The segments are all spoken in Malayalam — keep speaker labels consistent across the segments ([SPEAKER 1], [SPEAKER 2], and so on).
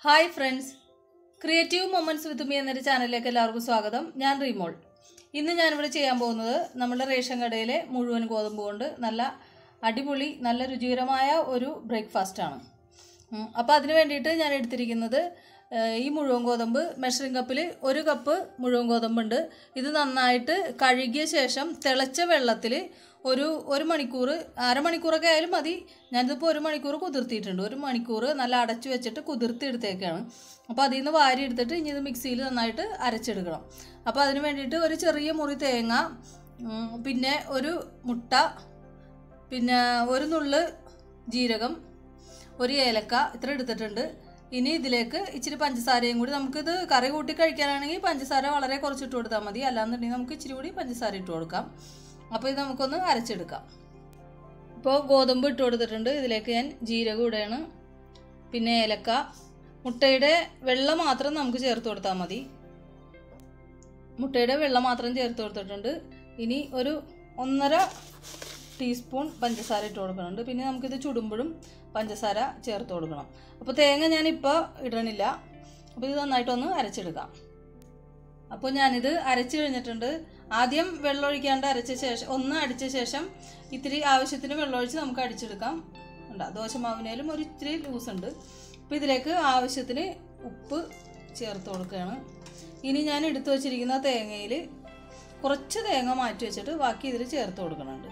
[SPEAKER 1] hi friends creative moments with me എന്നൊരു ചാനലിലേക്ക് എല്ലാവർക്കും സ്വാഗതം ഞാൻ റീമോൾ ഇന്ന് ഞാനിവിടെ ചെയ്യാൻ പോകുന്നത് നമ്മുടെ റേഷൻ കടയിലെ മുഴുവൻ ഗോതമ്പ് കൊണ്ട് നല്ല അടിപൊളി നല്ല രുചികരമായ ഒരു ബ്രേക്ക്ഫാസ്റ്റാണ് അപ്പോൾ അതിന് വേണ്ടിയിട്ട് ഞാൻ എടുത്തിരിക്കുന്നത് ഏഹ്, ഈ മുഴുവൻ ഗോതമ്പ് മെഷറിംഗ് കപ്പിൽ ഒരു കപ്പ് മുഴുവൻ ഗോതമ്പുണ്ട് ഇത് നന്നായിട്ട് കഴുകിയ ശേഷം തിളച്ച വെള്ളത്തിൽ ഒരു ഒരു മണിക്കൂർ അരമണിക്കൂറൊക്കെ ആയാലും മതി ഞാനിതിപ്പോൾ ഒരു മണിക്കൂർ കുതിർത്തിയിട്ടുണ്ട് ഒരു മണിക്കൂർ നല്ല അടച്ചു വെച്ചിട്ട് കുതിർത്തി എടുത്തേക്കാണ് അപ്പോൾ അതിൽ നിന്ന് വാരി എടുത്തിട്ട് ഇനി ഇത് മിക്സിയിൽ നന്നായിട്ട് അരച്ചെടുക്കണം അപ്പോൾ അതിന് വേണ്ടിയിട്ട് ഒരു ചെറിയ മുറി തേങ്ങ ഉം, പിന്നെ ഒരു മുട്ട പിന്നെ ഒരു നുള്ള് ജീരകം ഒരു ഏലക്ക ഇത്ര എടുത്തിട്ടുണ്ട് ഇനി ഇതിലേക്ക് ഇച്ചിരി പഞ്ചസാരയും കൂടി നമുക്കിത് കറി കൂട്ടി കഴിക്കാനാണെങ്കിൽ പഞ്ചസാര വളരെ കുറച്ചിട്ട് കൊടുത്താൽ മതി അല്ലാന്നുണ്ടെങ്കിൽ നമുക്ക് ഇച്ചിരി കൂടി പഞ്ചസാര ഇട്ട് കൊടുക്കാം അപ്പോൾ ഇത് നമുക്കൊന്ന് അരച്ചെടുക്കാം ഇപ്പോൾ ഗോതമ്പ് ഇട്ട് കൊടുത്തിട്ടുണ്ട് ഇതിലേക്ക് ഞാൻ ജീരകം ഇടുകയാണ് പിന്നെ ഏലക്ക മുട്ടയുടെ വെള്ളം മാത്രം നമുക്ക് ചേർത്ത് കൊടുത്താൽ മതി മുട്ടയുടെ വെള്ളം മാത്രം ചേർത്ത് കൊടുത്തിട്ടുണ്ട് ഇനി ഒരു ഒന്നര ടീസ്പൂൺ പഞ്ചസാര ഇട്ട് കൊടുക്കുന്നുണ്ട് പിന്നെ നമുക്കിത് ചുടുമ്പോഴും പഞ്ചസാര ചേർത്ത് കൊടുക്കണം അപ്പോൾ തേങ്ങ ഞാനിപ്പോൾ ഇടണില്ല അപ്പോൾ ഇത് നന്നായിട്ടൊന്ന് അരച്ചെടുക്കാം അപ്പോൾ ഞാനിത് അരച്ച് കഴിഞ്ഞിട്ടുണ്ട് ആദ്യം വെള്ളം ഒഴിക്കാണ്ട് അരച്ച ശേഷം ഒന്ന് അടിച്ച ശേഷം ഇത്തിരി ആവശ്യത്തിന് വെള്ളം ഒഴിച്ച് നമുക്ക് അടിച്ചെടുക്കാം ഉണ്ടാ ദോശമാവിനേലും ഒരു ഇത്തിരി ലൂസ് ഉണ്ട് അപ്പോൾ ഇതിലേക്ക് ആവശ്യത്തിന് ഉപ്പ് ചേർത്ത് കൊടുക്കുകയാണ് ഇനി ഞാൻ എടുത്തു വച്ചിരിക്കുന്ന തേങ്ങയിൽ കുറച്ച് തേങ്ങ മാറ്റി വെച്ചിട്ട് ബാക്കി ഇതിൽ ചേർത്ത് കൊടുക്കുന്നുണ്ട്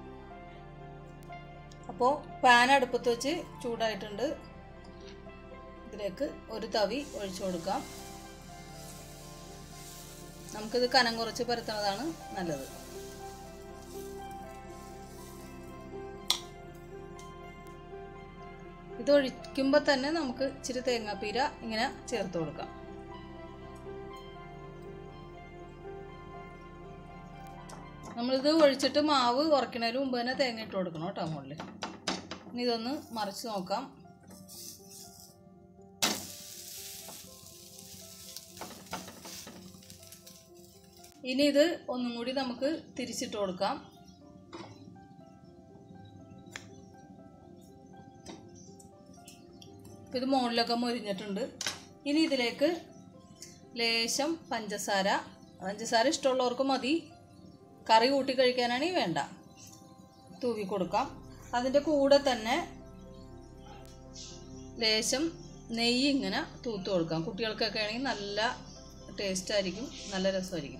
[SPEAKER 1] അപ്പോൾ പാൻ അടുപ്പത്ത് വെച്ച് ചൂടായിട്ടുണ്ട് ഇതിലേക്ക് ഒരു തവി ഒഴിച്ചു കൊടുക്കാം നമുക്കിത് കനം കുറച്ച് പരത്തുന്നതാണ് നല്ലത് ഇത് ഒഴിക്കുമ്പോൾ തന്നെ നമുക്ക് ഇച്ചിരി തേങ്ങാപ്പീര ഇങ്ങനെ ചേർത്ത് കൊടുക്കാം നമ്മളിത് ഒഴിച്ചിട്ട് മാവ് ഉറക്കണതിന് മുമ്പ് തന്നെ തേങ്ങ ഇട്ട് കൊടുക്കണം കേട്ടോ മുകളിൽ ഇനി ഇതൊന്ന് മറിച്ച് നോക്കാം ഇനി ഇത് ഒന്നും കൂടി നമുക്ക് തിരിച്ചിട്ട് കൊടുക്കാം ഇപ്പം ഇത് മുകളിലൊക്കെ മൊരിഞ്ഞിട്ടുണ്ട് ഇനി ഇതിലേക്ക് ലേശം പഞ്ചസാര പഞ്ചസാര ഇഷ്ടമുള്ളവർക്ക് മതി കറി കൂട്ടി കഴിക്കാനാണെങ്കിൽ വേണ്ട തൂവി കൊടുക്കാം അതിൻ്റെ കൂടെ തന്നെ ലേശം നെയ്യ് ഇങ്ങനെ തൂത്ത് കൊടുക്കാം കുട്ടികൾക്കൊക്കെ ആണെങ്കിൽ നല്ല ടേസ്റ്റ് ആയിരിക്കും നല്ല രസമായിരിക്കും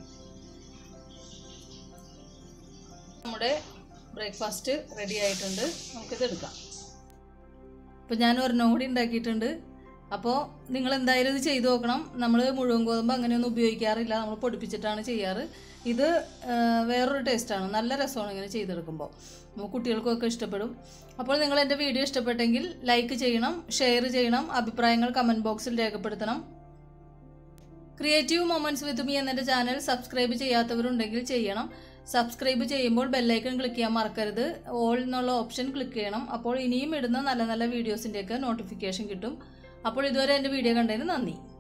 [SPEAKER 1] നമ്മുടെ ബ്രേക്ക്ഫാസ്റ്റ് റെഡി ആയിട്ടുണ്ട് നമുക്കിത് എടുക്കാം അപ്പോൾ ഞാൻ ഒരെണ്ണം കൂടി ഉണ്ടാക്കിയിട്ടുണ്ട് അപ്പോൾ നിങ്ങൾ എന്തായാലും ഇത് ചെയ്തു നോക്കണം നമ്മൾ മുഴുവൻ ഗോതമ്പ് അങ്ങനെയൊന്നും ഉപയോഗിക്കാറില്ല നമ്മൾ പൊടിപ്പിച്ചിട്ടാണ് ചെയ്യാറ് ഇത് ആ, വേറൊരു ടേസ്റ്റാണ് നല്ല രസമാണ് ഇങ്ങനെ ചെയ്തെടുക്കുമ്പോൾ അപ്പോൾ കുട്ടികൾക്കൊക്കെ ഇഷ്ടപ്പെടും അപ്പോൾ നിങ്ങൾ എൻ്റെ വീഡിയോ ഇഷ്ടപ്പെട്ടെങ്കിൽ ലൈക്ക് ചെയ്യണം ഷെയർ ചെയ്യണം അഭിപ്രായങ്ങൾ കമൻറ്റ് ബോക്സിൽ രേഖപ്പെടുത്തണം ക്രിയേറ്റീവ് മൊമെൻറ്റ്സ് വിത്ത് മീ എന്നെ ചാനൽ സബ്സ്ക്രൈബ് ചെയ്യാത്തവരുണ്ടെങ്കിൽ ചെയ്യണം സബ്സ്ക്രൈബ് ചെയ്യുമ്പോൾ ബെല്ലൈക്കൺ ക്ലിക്ക് ചെയ്യാൻ മറക്കരുത് ഓൾ എന്നുള്ള ഓപ്ഷൻ ക്ലിക്ക് ചെയ്യണം അപ്പോൾ ഇനിയും ഇടുന്ന നല്ല നല്ല വീഡിയോസിൻ്റെയൊക്കെ നോട്ടിഫിക്കേഷൻ കിട്ടും അപ്പോൾ ഇതുവരെ എൻ്റെ വീഡിയോ കണ്ടതിന് നന്ദി